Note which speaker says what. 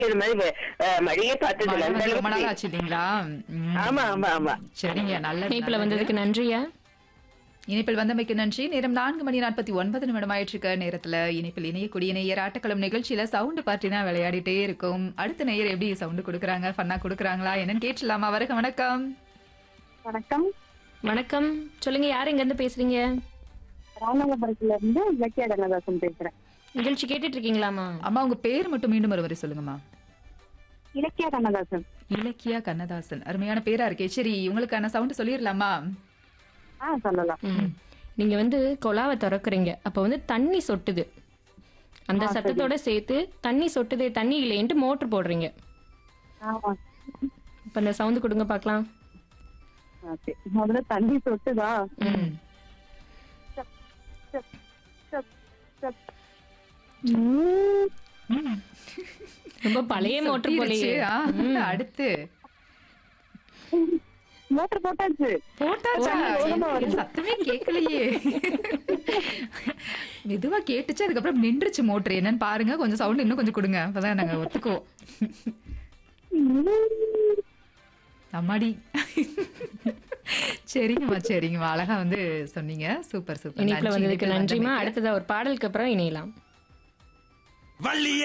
Speaker 1: இது மாதிரி அஹ், மழையே பார்த்தது
Speaker 2: மழை
Speaker 1: இல்ல. அந்த
Speaker 2: வந்து ரொம்ப நாள்
Speaker 1: அளவுக்கு
Speaker 2: ஆச்சு இல்லைங்களா ம்.
Speaker 1: ஆமா ஆமா ஆமா
Speaker 2: சரிங்க நல்ல
Speaker 3: இணைப்புல
Speaker 2: நல்லது.
Speaker 3: வந்ததுக்கு நன்றியா
Speaker 2: இணைப்பில் வந்தமைக்கு நன்றி நேரம் நான்கு மணி நாற்பத்தி ஒன்பது நிமிடம் ஆயிட்டு இருக்க நேரத்துல இணைப்பில் இணையக்கூடிய நேயர் ஆட்டக்களம் நிகழ்ச்சியில சவுண்ட் பார்ட்டி தான் விளையாடிட்டே இருக்கும் அடுத்த நேயர் எப்படி சவுண்ட் கொடுக்குறாங்க ஃபன்னா கொடுக்குறாங்களா என்னன்னு கேட்டலாமா வருக வணக்கம்
Speaker 4: வணக்கம்
Speaker 3: வணக்கம் சொல்லுங்க யார் எங்க இருந்து பேசுறீங்க
Speaker 4: ராமநாதபுரத்துல இருந்து இலக்கிய கண்ணதாசன் பேசுறேன்
Speaker 3: நிகழ்ச்சி கேட்டுட்டு இருக்கீங்களாமா
Speaker 2: அம்மா உங்க பேர் மட்டும் மீண்டும் ஒரு முறை சொல்லுங்கம்மா
Speaker 4: இலக்கிய கண்ணதாசன்
Speaker 2: இலக்கியா கண்ணதாசன் அருமையான பேரா இருக்கே சரி உங்களுக்கான சவுண்ட் சொல்லிடலாமா
Speaker 4: ஆ சொல்லலாம்
Speaker 3: ம். நீங்க வந்து கொலாவை திறக்கறீங்க அப்ப வந்து தண்ணி சொட்டுது அந்த சத்தத்தோட சேர்த்து தண்ணி சொட்டுதே தண்ணி இல்லைன்ட்டு மோட்டர் போடுறீங்க
Speaker 4: ஆமா
Speaker 3: இப்ப அந்த சவுண்ட் கொடுங்க பார்க்கலாம்
Speaker 4: ஓகே முதல்ல தண்ணி சொட்டுதா
Speaker 2: ம்.
Speaker 4: சப், சப். ம்,
Speaker 2: ம்.
Speaker 3: ரொம்ப பழைய மோட்டர்
Speaker 2: சொட்டிருச்சு.
Speaker 3: போலயே
Speaker 2: ஆ, அடுத்து
Speaker 4: மோட்டர் போட்டாச்சு
Speaker 2: போட்டாச்சா எனக்கு சத்தமே கேட்கலையே மெதுவா கேட்டுச்சு அதுக்கப்புறம் நின்றுச்சு மோட்டர் என்னன்னு பாருங்க கொஞ்சம் சவுண்ட் இன்னும் கொஞ்சம் கொடுங்க அப்பதான் நாங்க ஒத்துக்குவோம் அம்மாடி சரிங்கம்மா சரிங்கம்மா அழகா வந்து சொன்னீங்க சூப்பர் சூப்பர்
Speaker 3: இணைப்புல
Speaker 2: நன்றி,
Speaker 3: வந்ததுக்கு
Speaker 2: இணைப்பில்
Speaker 3: நன்றிமா
Speaker 2: வந்தமைக்கு.
Speaker 3: அடுத்ததா ஒரு பாடலுக்கு அப்புறம் இணையலாம்
Speaker 5: வள்ளி